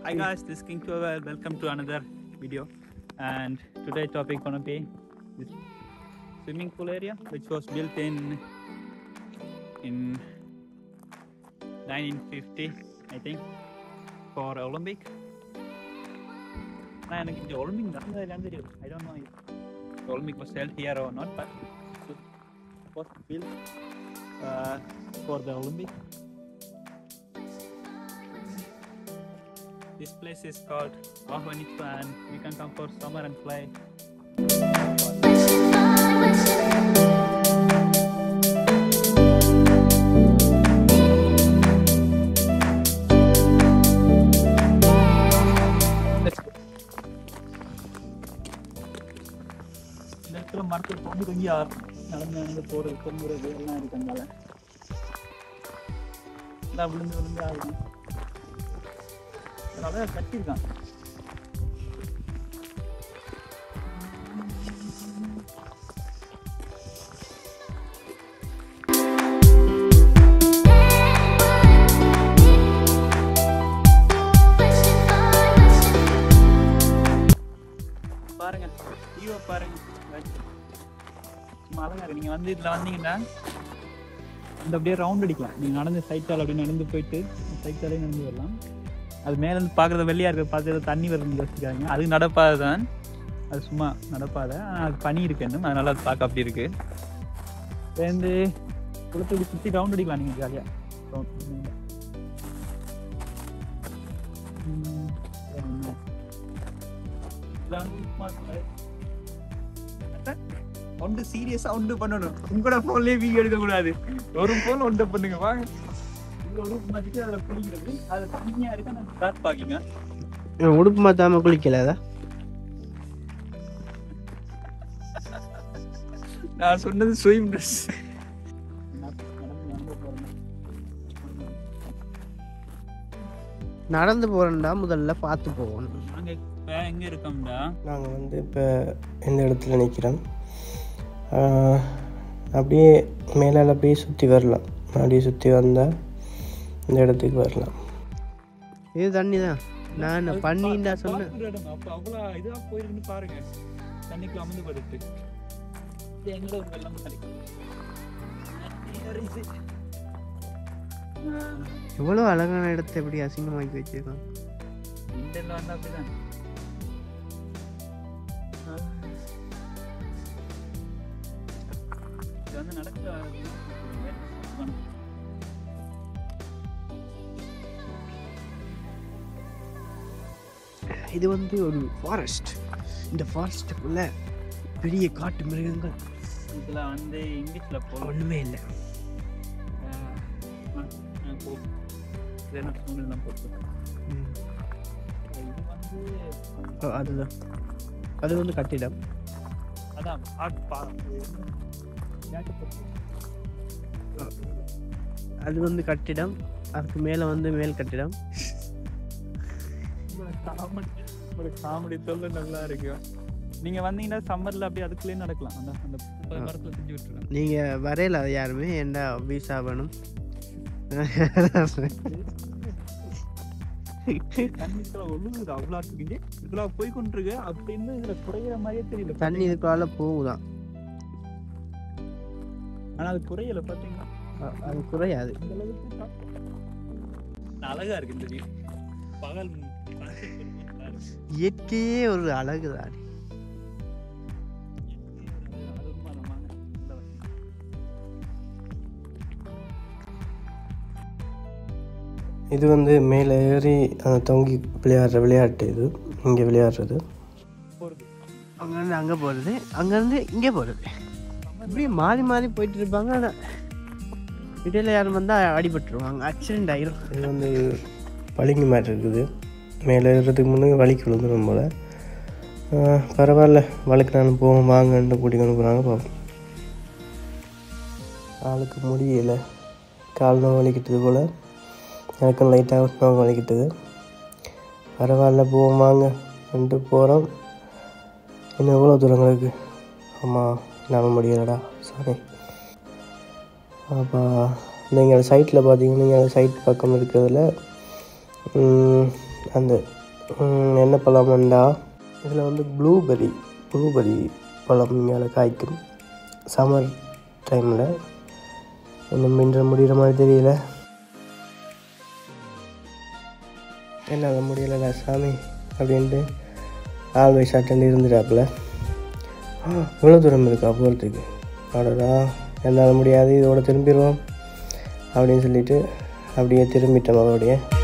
Hi guys, this is King Tower. Welcome to another video. And today topic gonna be this swimming pool area, which was built in in 1950, I think, for Olympic. நான் எனக்கு இந்த Olympic நடந்ததுலாம் தெரியும் I don't know if Olympic was held here or not but was built for the Olympic This place is called Ahvanitva and we can come for summer and fly. Let's go. இந்த இடத்துல மரத்தில் கொண்டு கொஞ்சம் யார் நடந்து நடந்து போறது தொங்குறது எல்லாம் இருக்கு அங்கால எல்லாம் விழுந்து விழுந்து ஆகும் அதனால கட்டியிருக்கான் பாருங்க வியூவை பாருங்க சும்மா அழகா இருக்கு நீங்க வந்து இதுல வந்தீங்கன்னா அந்த அப்படியே ரவுண்ட் அடிக்கலாம் நீங்க நடந்து சைட்டால் அப்படியே நடந்து போயிட்டு சைட்டாலே நடந்து வரலாம் அது மேல இருந்து பாக்குறது வெள்ளையா இருக்க பார்த்து தண்ணி வருதுன்னு யோசிக்காதீங்க அது நடப்பாதை தான் அது சும்மா நடப்பாதை ஆனா அது பனி இருக்கு இன்னும் அதனால அது பார்க்க அப்படி இருக்கு சேர்ந்து குளத்துக்கு சுத்தி ரவுண்ட் அடிக்கலாம் நீங்க ஜாலியா ஒன்று சீரியஸா ஒன்று பண்ணணும் உங்களோட போன்லயே வீடியோ எடுக்க கூடாது ஒரு போன் ஒன்று பண்ணுங்க வாங்க இந்த உடுப்பு மாத்திட்டு அதில் குளிக்கிறது அது தண்ணியா இருக்கு நான் ஸ்டார்ட் பாக்கிங்க உடுப்பு மாத்தாம குளிக்கல அதா நான் சொன்னது ஸ்விம் ட்ரெஸ் நடந்து போறேன்டா முதல்ல பார்த்து போகணும் நாங்க இப்ப எங்க இருக்கோம்டா நாங்கள் வந்து இப்போ இந்த இடத்துல நிற்கிறோம் அப்படியே மேலால் அப்படியே சுற்றி வரலாம் அப்படியே சுற்றி வந்தால் இந்த இடத்துக்கு வரலாம் இது தண்ணி தான் நான் பண்ணிண்டா சொன்னேன் பார்க்குற இடம் அப்ப அவ்வளவு இதா போயிருக்குன்னு பாருங்க தண்ணிக்குள்ள அமர்ந்து படுத்து இது எங்க ஒரு வெள்ளம் கிடைக்கும் எவ்வளோ அழகான இடத்த எப்படி அசிங்கமாக்கி வச்சிருக்கான் இன்டர்ல வந்தா அப்படிதான் இது வந்து நடக்க இது வந்து ஒரு ஃபாரஸ்ட் இந்த ஃபாரஸ்ட்டுக்குள்ள பெரிய காட்டு மிருகங்கள் இதுல வந்து இங்கிலீஷ்ல போடும் ஒன்றுமே இல்லை இதெல்லாம் போட்டு ம். இது வந்து ஓ, அதுதான் அது வந்து கட்டிடம் அதான் ஆட் பா அது வந்து கட்டிடம் அதுக்கு மேலே வந்து மேல் கட்டிடம் காமெடி ஒரு காமெடி தொல்லை நல்லா இருக்கு நீங்க வந்தீங்கன்னா சம்மர்ல அப்படியே அதுக்குள்ளேயே நடக்கலாம் அந்த அந்த முப்பது மரத்துல செஞ்சு விட்டுருக்காங்க நீங்கள் வரையில யாருமே ஏன்டா வீசா வேணும் தண்ணிக்குள்ள ஒழுகுது அவ்வளோ இருக்குங்க இதுல போய் கொண்டிருக்கு அப்படின்னு இதுல குறையிற மாதிரியே தெரியல தண்ணி இதுக்குள்ள போகுதான் ஆனா அது குறையல பாத்தீங்கன்னா அ- அது குறையாது இந்த அளவுக்கு கா- அழகா இருக்கு இந்த வீடு பகல் sunset ரொம்ப நல்லா இருக்கு. இயற்கையே ஒரு அழகு தான் அது உண்மைதான், வாங்க. உள்ள வாங்க. இது வந்து மேலே ஏறி அந்த தொங்கி விளையாடுற விளையாட்டு இது இங்கே விளையாடுறது போறது அங்கேருந்து அங்கே போகிறது அங்கேருந்து இங்கே போகிறது இப்படியே மாறி மாறி போயிட்டு இருப்பாங்க ஆனால் இடையில யாரும் வந்தால் அடிபட்டுருவாங்க ஆக்சிடென்ட் ஆயிரும் இது வந்து வலிங்க மாதிரி இருக்குது மேலே ஏறுறதுக்கு முன்னே வலிக்கு விழுந்துடும் போல் பரவாயில்ல வழுக்குறான்னு போவோம் வாங்கன்னு கூட்டிகிட்டு போகிறாங்க பார்ப்போம் ஆளுக்கு முடியல கால் நோவு வலிக்கிட்டது போல் எனக்கும் லைட்டாக நோவு வலிக்கிட்டது பரவாயில்ல போவோம் வாங்க வந்துட்டு போகிறோம் இன்னும் எவ்வளோ தூரங்களுக்கு ஆமாம் என்னால் முடியலடா சாரி அப்போ நீங்கள் சைட்டில் பார்த்தீங்கன்னா நீங்கள் அந்த சைட் பக்கம் இருக்கிறதுல ம், அந்த ம், என்ன பழம்ண்டா இதில் வந்து ப்ளூபெரி ப்ளூபெரி பழம் இங்கே காய்க்கும் சம்மர் டைமில் இன்னும் மின்ற முடிகிற மாதிரி தெரியல என்னால் முடியலடா சாமி அப்படின்ட்டு ஆல்வை ஷாட்டன் இருந்துட்டாப்புல இவ்வளோ தூரம் இருக்கா போகிறதுக்கு அடடா என்னால் முடியாது இதோட திரும்பிடுவோம் அப்படின்னு சொல்லிட்டு அப்படியே திரும்பிட்டோம் மறுபடியும்